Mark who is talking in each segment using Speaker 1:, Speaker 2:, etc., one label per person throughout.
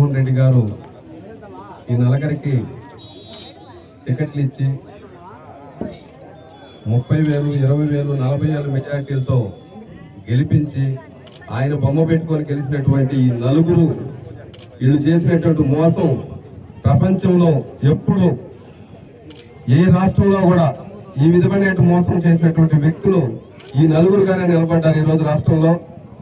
Speaker 1: జగన్మోహన్ రెడ్డి గారు ఈ నలగరికి టికెట్లు ఇచ్చి ముప్పై వేలు ఇరవై వేలు నలభై వేలు మెజార్టీలతో గెలిపించి ఆయన బొమ్మ పెట్టుకొని గెలిచినటువంటి ఈ నలుగురు వీళ్ళు చేసినటువంటి మోసం ప్రపంచంలో ఎప్పుడు ఏ రాష్ట్రంలో కూడా ఈ విధమైన మోసం చేసినటువంటి వ్యక్తులు ఈ నలుగురుగానే నిలబడ్డారు ఈ రోజు రాష్ట్రంలో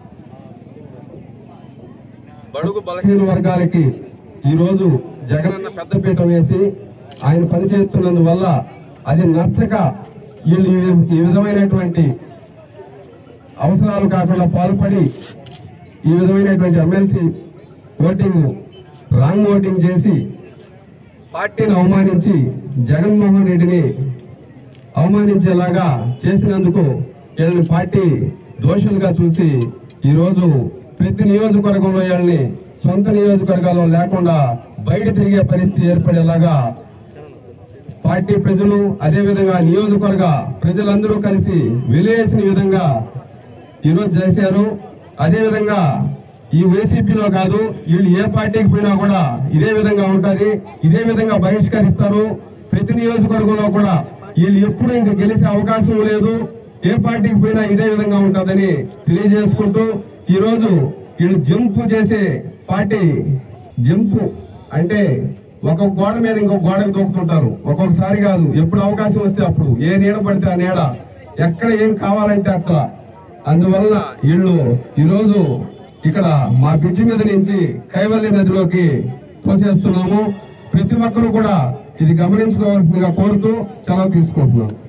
Speaker 1: బడుగు బలహీన వర్గాలకి ఈ రోజు జగనన్న పెద్దపీట వేసి ఆయన పనిచేస్తున్నందువల్ల అది నచ్చక వీళ్ళు ఈ- ఈ విధమైనటువంటి అవసరాలు కాకుండా పాల్పడి ఈ విధమైనటువంటి ఎమ్మెల్సీ ఓటింగ్ రాంగ్ ఓటింగ్ చేసి పార్టీని అవమానించి జగన్మోహన్ రెడ్డిని అవమానించేలాగా చేసినందుకు వీళ్ళని పార్టీ దోషులుగా చూసి ఈరోజు ప్రతి నియోజకవర్గంలో వీళ్ళని సొంత నియోజకవర్గాల్లో లేకుండా బయట తిరిగే పరిస్థితి ఏర్పడేలాగా పార్టీ ప్రజలు అదే విధంగా నియోజకవర్గ ప్రజలందరూ కలిసి వెలివేసిన విధంగా ఈరోజు చేశారు అదే విధంగా ఈ వైసీపీలో కాదు వీళ్ళు ఏ పార్టీకి పోయినా కూడా ఇదే విధంగా ఉంటది ఇదే విధంగా బహిష్కరిస్తారు ప్రతి నియోజకవర్గంలో కూడా వీళ్ళు ఎప్పుడు ఇంకా గెలిచే అవకాశం లేదు ఏ పార్టీకి పోయినా ఇదే విధంగా ఉంటుందని తెలియజేసుకుంటూ ఈ రోజు వీళ్ళు జంపు చేసే పార్టీ జంపు అంటే ఒక గోడ మీద ఇంకొక గోడకు దూకుతుంటారు ఒక్కొక్కసారి కాదు ఎప్పుడు అవకాశం వస్తే అప్పుడు ఏ నీడ పడితే ఆ నీడ ఎక్కడ ఏం కావాలంటే అక్కడ అందువల్ల వీళ్ళు ఈరోజు ఇక్కడ మా బ్రిడ్జి మీద నుంచి కైవల్య నదిలోకి తోసేస్తున్నాము ప్రతి ఒక్కరూ కూడా ఇది గమనించుకోవాల్సిందిగా కోరుతూ సెలవు తీసుకుంటున్నాం